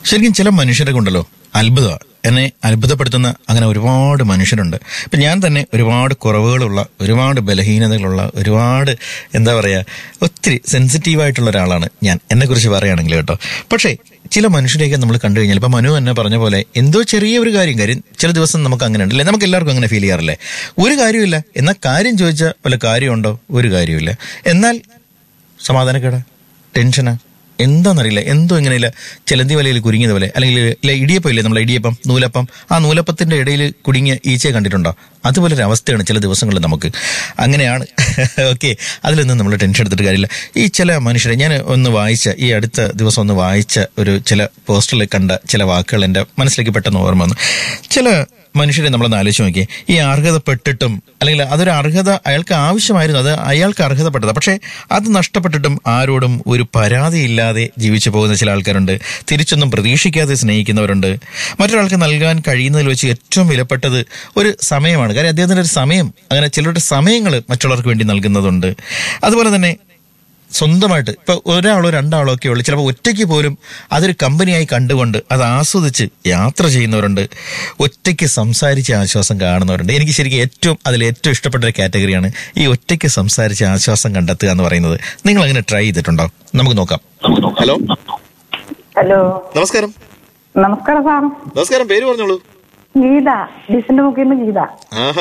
ശരിക്കും ചില മനുഷ്യരെ കൊണ്ടല്ലോ അത്ഭുതമാണ് എന്നെ അത്ഭുതപ്പെടുത്തുന്ന അങ്ങനെ ഒരുപാട് മനുഷ്യരുണ്ട് ഇപ്പം ഞാൻ തന്നെ ഒരുപാട് കുറവുകളുള്ള ഒരുപാട് ബലഹീനതകളുള്ള ഒരുപാട് എന്താ പറയുക ഒത്തിരി സെൻസിറ്റീവായിട്ടുള്ള ഒരാളാണ് ഞാൻ എന്നെക്കുറിച്ച് പറയുകയാണെങ്കിൽ കേട്ടോ പക്ഷേ ചില മനുഷ്യരെയൊക്കെ നമ്മൾ കണ്ടു കഴിഞ്ഞാൽ ഇപ്പം മനു തന്നെ പറഞ്ഞ പോലെ എന്തോ ചെറിയ ഒരു കാര്യം കാര്യം ചില ദിവസം നമുക്ക് അങ്ങനെ ഉണ്ടല്ലേ നമുക്ക് എല്ലാവർക്കും അങ്ങനെ ഫീൽ ചെയ്യാറില്ലേ ഒരു കാര്യമില്ല എന്നാൽ കാര്യം ചോദിച്ചാൽ വല്ല കാര്യമുണ്ടോ ഒരു കാര്യമില്ല എന്നാൽ സമാധാനക്കേടാ ടെൻഷനാ എന്താണെന്നറിയില്ല എന്തോ ഇങ്ങനെയില്ല ചിലന്തി വലയിൽ കുരുങ്ങിയത് പോലെ അല്ലെങ്കിൽ ഇല്ല ഇടിയപ്പം ഇല്ലേ നമ്മളെ ഇടിയപ്പം നൂലപ്പം ആ നൂലപ്പത്തിന്റെ ഇടയിൽ കുടുങ്ങിയ ഈച്ചയെ കണ്ടിട്ടുണ്ടോ അതുപോലെ ഒരു അവസ്ഥയാണ് ചില ദിവസങ്ങളിൽ നമുക്ക് അങ്ങനെയാണ് ഓക്കെ അതിലൊന്നും നമ്മൾ ടെൻഷൻ എടുത്തിട്ട് കാര്യമില്ല ഈ ചില മനുഷ്യരെ ഞാൻ ഒന്ന് വായിച്ച ഈ അടുത്ത ദിവസം ഒന്ന് വായിച്ച ഒരു ചില പോസ്റ്ററിൽ കണ്ട ചില വാക്കുകൾ എൻ്റെ മനസ്സിലേക്ക് പെട്ടെന്ന് ഓർമ്മ വന്നു ചില മനുഷ്യരെ നമ്മളൊന്ന് ആലോചിച്ച് നോക്കിയേ ഈ അർഹതപ്പെട്ടിട്ടും അല്ലെങ്കിൽ അതൊരു അർഹത അയാൾക്ക് ആവശ്യമായിരുന്നു അത് അയാൾക്ക് അർഹതപ്പെട്ടത് പക്ഷേ അത് നഷ്ടപ്പെട്ടിട്ടും ആരോടും ഒരു പരാതിയില്ലാതെ ജീവിച്ചു പോകുന്ന ചില ആൾക്കാരുണ്ട് തിരിച്ചൊന്നും പ്രതീക്ഷിക്കാതെ സ്നേഹിക്കുന്നവരുണ്ട് മറ്റൊരാൾക്ക് നൽകാൻ കഴിയുന്നതിൽ വെച്ച് ഏറ്റവും വിലപ്പെട്ടത് ഒരു സമയമാണ് കാര്യം അദ്ദേഹത്തിന്റെ ഒരു സമയം അങ്ങനെ ചിലരുടെ സമയങ്ങൾ മറ്റുള്ളവർക്ക് വേണ്ടി നൽകുന്നതുണ്ട് അതുപോലെ തന്നെ സ്വന്തമായിട്ട് ഇപ്പൊ ഒരാളോ രണ്ടാളോ ഒക്കെ ഉള്ളു ചിലപ്പോൾ ഒറ്റയ്ക്ക് പോലും അതൊരു കമ്പനിയായി കണ്ടുകൊണ്ട് അത് ആസ്വദിച്ച് യാത്ര ചെയ്യുന്നവരുണ്ട് ഒറ്റയ്ക്ക് സംസാരിച്ച് ആശ്വാസം കാണുന്നവരുണ്ട് എനിക്ക് ശരിക്കും ഏറ്റവും അതിൽ ഏറ്റവും ഇഷ്ടപ്പെട്ട ഒരു കാറ്റഗറിയാണ് ഈ ഒറ്റയ്ക്ക് സംസാരിച്ച് ആശ്വാസം കണ്ടെത്തുക എന്ന് പറയുന്നത് നിങ്ങൾ അങ്ങനെ ട്രൈ ചെയ്തിട്ടുണ്ടോ നമുക്ക് നോക്കാം ഹലോ ഹലോ നമസ്കാരം നമസ്കാരം സാർ നമസ്കാരം പേര് പറഞ്ഞോളൂ ഗീത ഡിസിന്റെ മുക്കിൽ നിന്ന് ഗീത ആഹാ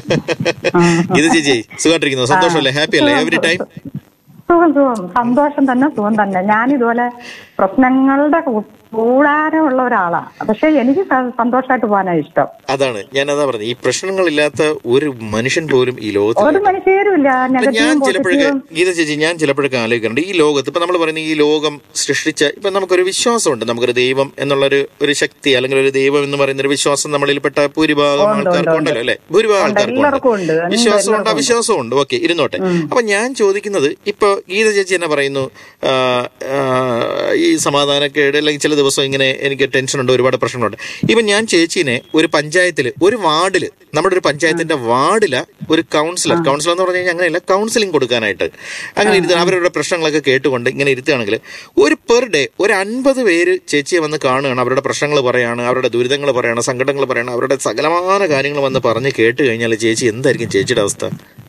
ഇത് ചേച്ചി സുഖമായിട്ടിരിക്കുന്നു സന്തോഷമല്ലേ ഹാപ്പി അല്ലേ എവറി ടൈം സുഖം സുഖം സന്തോഷം തന്നെ സുഖം തന്നെ ഞാൻ ഇതുപോലെ പ്രശ്നങ്ങളുടെ കൂ- കൂടാരമുള്ള ഒരാളാ പക്ഷെ എനിക്ക് സ- സന്തോഷമായിട്ട് പോകാനാ ഇഷ്ടം അതാണ് ഞാൻ അതാ പറഞ്ഞത് ഈ പ്രശ്നങ്ങളില്ലാത്ത ഒരു മനുഷ്യൻ പോലും ഈ ലോകത്തിൽ ഒരു മനുഷ്യരും ഇല്ല അല്ല, ഞാൻ നെഗറ്റീവും ചിലപ്പോഴൊക്കെ പോസിറ്റീവും ഗീത ചേച്ചി ഞാൻ ചിലപ്പോഴൊക്കെ ആലോചിക്കാറുണ്ട് ഈ ലോകത്ത് ഇപ്പൊ നമ്മൾ പറയുന്ന ഈ ലോകം സൃഷ്ടിച്ച ഇപ്പൊ നമുക്കൊരു വിശ്വാസമുണ്ട് നമുക്കൊരു ദൈവം എന്നുള്ളൊരു ഒരു ശക്തി അല്ലെങ്കിൽ ഒരു ദൈവം എന്ന് പറയുന്ന ഒരു വിശ്വാസം നമ്മളിൽപ്പെട്ട ഭൂരിഭാഗം ഉണ്ട്, ഉണ്ട്, ആൾക്കാർക്കും ഉണ്ട്. ഉണ്ടല്ലോ അല്ലെ ഭൂരിഭാഗം ഉണ്ട്, ആൾക്കാർക്കും എല്ലാവർക്കും ഉണ്ട്. ഉണ്ട് ഉണ്ട്, വിശ്വാസമുണ്ട് എല്ലാവർക്കും ഉണ്ട്. അവിശ്വാസവും ഉണ്ട് ഓക്കെ ഇരുന്നോട്ടെ അപ്പൊ ഞാൻ ചോദിക്കുന്നത് ഇപ്പൊ ഗീത ചേച്ചി എന്നെ പറയുന്നു ആ, ആ, ഈ സമാധാനക്കേട് അല്ലെങ്കിൽ ചില ദിവസം ഇങ്ങനെ എനിക്ക് ടെൻഷൻ ഉണ്ട് ഒരുപാട് പ്രശ്നങ്ങളുണ്ട് ഇപ്പൊ ഞാൻ ചേച്ചീനെ ഒരു പഞ്ചായത്തിൽ ഒരു വാർഡില് നമ്മുടെ ഒരു പഞ്ചായത്തിന്റെ വാർഡില് ഒരു കൗൺസിലർ കൗൺസിലർ എന്ന് പറഞ്ഞു കഴിഞ്ഞാൽ അങ്ങനെയല്ല കൗൺസിലിംഗ് കൊടുക്കാനായിട്ട് അങ്ങനെ ഇരുത്തുക അവരുടെ പ്രശ്നങ്ങളൊക്കെ കേട്ടുകൊണ്ട് ഇങ്ങനെ ഇരുത്തുകയാണെങ്കിൽ ഒരു പെർ ഡേ ഒരു അൻപത് പേര് ചേച്ചിയെ വന്ന് കാണുകയാണ് അവരുടെ പ്രശ്നങ്ങൾ പറയാണ് അവരുടെ ദുരിതങ്ങൾ പറയാണ് സങ്കടങ്ങൾ പറയാണ് അവരുടെ സകലമായ കാര്യങ്ങൾ വന്ന് പറഞ്ഞ് കേട്ട് കഴിഞ്ഞാൽ ചേച്ചി എന്തായിരിക്കും ചേച്ചിയുടെ അവസ്ഥ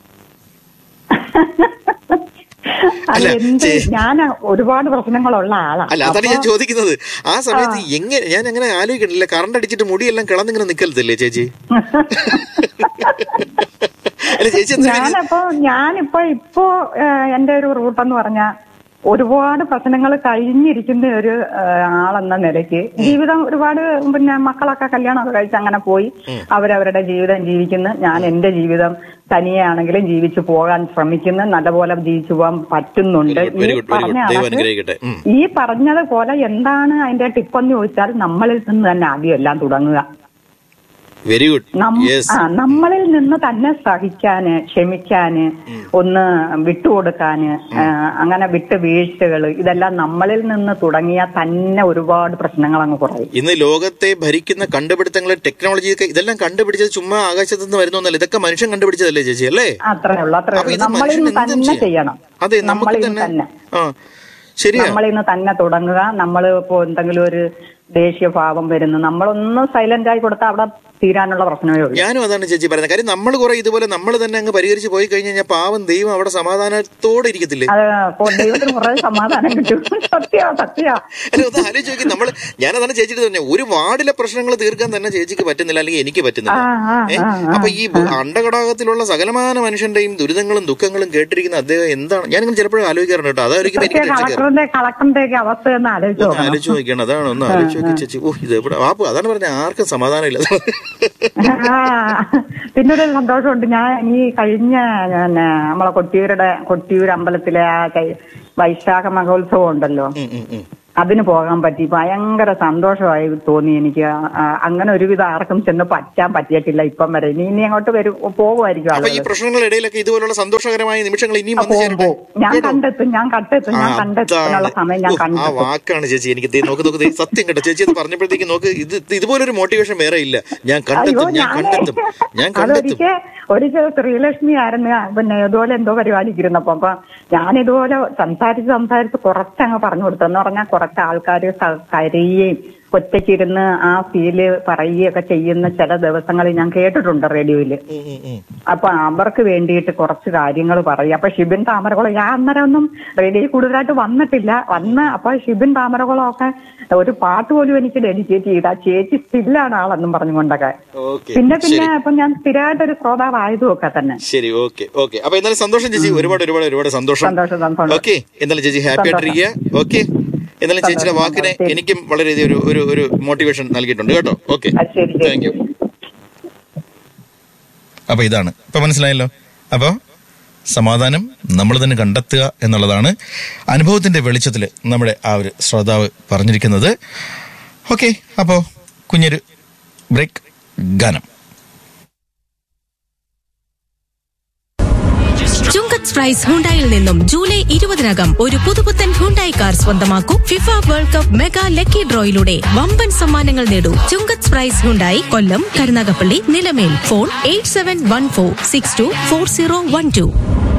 അത് അല്ല, എന്ത് ചേ- ഞാൻ ഒരുപാട് പ്രശ്നങ്ങളുള്ള ആളാ അല്ല അതാണ് ഞാൻ അപ്പൊ ചോദിക്കുന്നത് ആ സമയത്ത് എങ്ങനെ ഞാൻ അങ്ങനെ ആലോചിക്കണില്ല കറണ്ട് അടിച്ചിട്ട് മുടിയെല്ലാം കിളന്നിങ്ങനെ നിക്കലത്തില്ലേ ചേച്ചി അല്ല ചേച്ചി എന്താ വിചാരിച്ചത്? ഞാനപ്പോ ഞാനിപ്പോ ഇപ്പോ ഏഹ്, എന്റെ ഒരു റൂട്ടെന്ന് പറഞ്ഞ ഒരുപാട് പ്രശ്നങ്ങൾ കഴിഞ്ഞിരിക്കുന്ന ഒരു ഏഹ്, ആളെന്ന നിലയ്ക്ക് ജീവിതം ഒരുപാട് പിന്നെ മക്കളൊക്കെ കല്യാണമൊക്കെ കഴിച്ച് അങ്ങനെ പോയി അവരവരുടെ ജീവിതം ജീവിക്കുന്നു ഞാൻ എന്റെ ജീവിതം തനിയെ ആണെങ്കിലും ജീവിച്ചു പോകാൻ ശ്രമിക്കുന്നു നല്ലപോലെ ജീവിച്ചു പോകാൻ പറ്റുന്നുണ്ട് Very good, very ഈ good, very പറഞ്ഞ good. ദൈവം കണക്ക് അനുഗ്രഹിക്കട്ടെ ഉം. ഈ പറഞ്ഞത് പോലെ എന്താണ് അതിന്റെ ടിപ്പെന്ന് ചോദിച്ചാൽ നമ്മളിൽ നിന്ന് തന്നെ ആദ്യം എല്ലാം തുടങ്ങുക വെരി ഗുഡ് നം- യെസ് ആ, നമ്മളിൽ നിന്ന് തന്നെ സഹിക്കാന് ക്ഷമിക്കാന് ഒന്ന് വിട്ടുകൊടുക്കാന് ആ, അങ്ങനെ വിട്ട് വീഴ്ചകൾ ഇതെല്ലാം നമ്മളിൽ നിന്ന് തുടങ്ങിയ തന്നെ ഒരുപാട് പ്രശ്നങ്ങൾ അങ്ങ് കുറയും ഇന്ന് ലോകത്തെ ഭരിക്കുന്ന കണ്ടുപിടുത്തങ്ങൾ ടെക്നോളജി ഒക്കെ ഇതെല്ലാം കണ്ടുപിടിച്ചത് ചുമ്മാ ആകാശത്ത് നിന്ന് വരുന്നൊന്നല്ല ഇതൊക്കെ മനുഷ്യൻ കണ്ടുപിടിച്ചതല്ലേ ചേച്ചി അല്ലേ അത്രേ ഉള്ളൂ അത്രേ അപ്പൊ ഉള്ളൂ ഇത് നമ്മളിൽ മനുഷ്യൻ നിന്ന് എന്തും തന്നെ ചെയ്യാം. ചെയ്യണം അതെ നമുക്ക് നമ്മളിൽ തന്നെ തന്നെ ആ ശരിയാ നമ്മളിൽ നിന്ന് തന്നെ തുടങ്ങുക നമ്മൾ ഇപ്പോ എന്തെങ്കിലും ഒരു ദേശീയഭാവം വരുന്നു നമ്മളൊന്ന് സൈലന്റ് ആയി കൊടുത്താൽ അവിടെ തീരാനുള്ള പ്രശ്നമേ ഉള്ളൂ ഞാനും അതാണ് ചേച്ചി പറയുന്നത് കാര്യം നമ്മൾ കുറെ ഇതുപോലെ നമ്മൾ തന്നെ അങ്ങ് പരിഹരിച്ച് പോയി കഴിഞ്ഞ് കഴിഞ്ഞാൽ പാവം ദൈവം അവിടെ സമാധാനത്തോടെ ഇരിക്കത്തില്ലേ അത് ഇപ്പോ ദൈവത്തിന് കുറെ സമാധാനം കിട്ടും സത്യ സത്യ അല്ല ഒന്ന് ആലോചിച്ച് നോക്കി നമ്മള് ഞാനതാണ് ചേച്ചിട്ട് തന്നെ ഒരു വാർഡിലെ പ്രശ്നങ്ങൾ തീർക്കാൻ തന്നെ ചേച്ചിക്ക് പറ്റുന്നില്ല അല്ലെങ്കിൽ എനിക്ക് പറ്റുന്നില്ല ആ, ആ, ഏ? ആ, ആ. അപ്പൊ ഈ അണ്ടഘടകത്തിലുള്ള സകലമാന മനുഷ്യന്റെയും ദുരിതങ്ങളും ദുഃഖങ്ങളും കേട്ടിരിക്കുന്ന അദ്ദേഹം എന്താണ് ഞാനിങ്ങനെ ചിലപ്പോഴും ആലോചിക്കാറുണ്ട് കേട്ടോ അതായിരിക്കും എനിക്ക് ഇപ്പോഴത്തെ ടെൻഷൻ കയറും കളക്ടറിന്റെ കളക്ടറിന്റെ ഒക്കെ അവസ്ഥ ഒന്ന് ആലോചിച്ച് ഒന്ന് നോക്കണം ആലോചിച്ച് നോക്കിയാണ് അതാണ് ഒന്ന് ആലോചിച്ച് നോക്കി ചേച്ചി ഓ ഇത് എവിടെ ആ അതാണ് പറഞ്ഞ ആർക്കും സമാധാനം ഇല്ല ആ, പിന്നൊരു സന്തോഷമുണ്ട് ഞാൻ ഈ കഴിഞ്ഞ പിന്നെ നമ്മളെ കൊട്ടിയൂരുടെ കൊട്ടിയൂർ അമ്പലത്തിലെ ആ കൈ- വൈശാഖ മഹോത്സവം ഉണ്ടല്ലോ ഉം, ഉം, ഉം. അതിന് പോകാൻ പറ്റി ഭയങ്കര സന്തോഷമായി തോന്നി എനിക്ക് ആ, അങ്ങനെ ഒരുവിധം ആർക്കും ചെന്ന് പറ്റാൻ പറ്റിയിട്ടില്ല ഇപ്പം വരെ ഇനി ഇനി അങ്ങോട്ട് വരും പോകുമായിരിക്കും അപ്പൊ ഈ ആളുകൾ പ്രശ്നങ്ങളുടെ ഇടയിലൊക്കെ ഇതുപോലുള്ള സന്തോഷകരമായ നിമിഷങ്ങൾ ഇനിയും വന്നു പോകും ചേരട്ടെ പോകും ഞാൻ കേട്ടോ? കണ്ടെത്തും ഞാൻ കണ്ടെത്തും ഞാൻ ആ, കണ്ടെത്തുന്നുള്ള അതാണ്. സമയം ഞാൻ ഓ, ആ കണ്ടെത്തും വാക്കാണ് ചേച്ചി എനിക്ക് ദേ നോക്ക് നോക്ക് ദേ സത്യം കേട്ടോ ചേച്ചി അത് പറഞ്ഞപ്പോഴത്തേക്ക് നോക്ക് ഇത് ഇത് ഇതുപോലൊരു മോട്ടിവേഷൻ വേറെ ഇല്ല ഞാൻ അയ്യോ കണ്ടെത്തും ഞാൻ ഞാൻ കണ്ടെത്തും ഞാൻ കണ്ടെത്തും അതൊരിക്കൽ ഒരിക്കൽ ശ്രീലക്ഷ്മി ആയിരുന്നു പിന്നെ ഇതുപോലെ എന്തോ പരിപാടിക്ക് ഇരുന്നപ്പോ അപ്പൊ ഞാൻ ഇതുപോലെ സംസാരിച്ച് സംസാരിച്ച് കുറച്ചങ്ങ് പറഞ്ഞു കൊടുത്തു എന്ന് പറഞ്ഞാൽ കുറച്ച് ആൾക്കാർ കരയുകയും ഒറ്റയ്ക്കിരുന്ന് ആ ഫീല് പറയുകയൊക്കെ ചെയ്യുന്ന ചില ദിവസങ്ങളിൽ ഞാൻ കേട്ടിട്ടുണ്ട് റേഡിയോയില് അപ്പൊ അവർക്ക് വേണ്ടിയിട്ട് കുറച്ച് കാര്യങ്ങൾ പറയും അപ്പൊ ഷിബിൻ താമരകുളം ഞാൻ അന്നേരം ഒന്നും റേഡിയോയിൽ കൂടുതലായിട്ട് വന്നിട്ടില്ല വന്ന് അപ്പൊ ഷിബിൻ താമരകുളം ഒക്കെ ഒരു പാട്ട് പോലും എനിക്ക് ഡെഡിക്കേറ്റ് ചെയ്ത ആ ചേച്ചി സ്റ്റില്ലാണ് ആളെന്നും പറഞ്ഞുകൊണ്ടൊക്കെ ഓക്കെ പിന്നെ പിന്നെ അപ്പൊ ഞാൻ സ്ഥിരമായിട്ടൊരു ശ്രോതാവായതും ഒക്കെ തന്നെ ശരി ഓക്കെ ഓക്കെ അപ്പൊ എന്നാലും സന്തോഷം ചേച്ചി ഒരുപാട് ഒരുപാട് ഒരുപാട് സന്തോഷം സന്തോഷം സന്തോഷം ഓക്കെ എന്നാലും ചേച്ചി ഹാപ്പി ആയിട്ടിരിക്കുക ഓക്കെ എന്നാലും ചേച്ചിയുടെ വാക്കിനെ എനിക്കും വളരെയധികം ഒരു ഒരു ഒരു മോട്ടിവേഷൻ നൽകിയിട്ടുണ്ട് കേട്ടോ ഓക്കെ ആ, ശരി താങ്ക് യു ശരി അപ്പൊ ഇതാണ് ഇപ്പൊ മനസ്സിലായല്ലോ അപ്പോ സമാധാനം നമ്മൾ തന്നെ കണ്ടെത്തുക എന്നുള്ളതാണ് അനുഭവത്തിന്റെ വെളിച്ചത്തിൽ നമ്മുടെ ആ ഒരു ശ്രോതാവ് പറഞ്ഞിരിക്കുന്നത് ഓക്കെ അപ്പോ കുഞ്ഞൊരു ബ്രേക്ക് ഗാനം ചുങ്കത്ത് പ്രൈസ് ഹുണ്ടായിൽ നിന്നും ജൂലൈ ഇരുപതിനകം ഒരു പുതുപുത്തൻ ഹുണ്ടായി കാർ സ്വന്തമാക്കൂ FIFA world cup mega lucky ഡ്രോയിലൂടെ വമ്പൻ സമ്മാനങ്ങൾ നേടൂ Chunkath prize Hyundai Kollam Karunagappally Nilamel phone eight seven one four six two four zero one to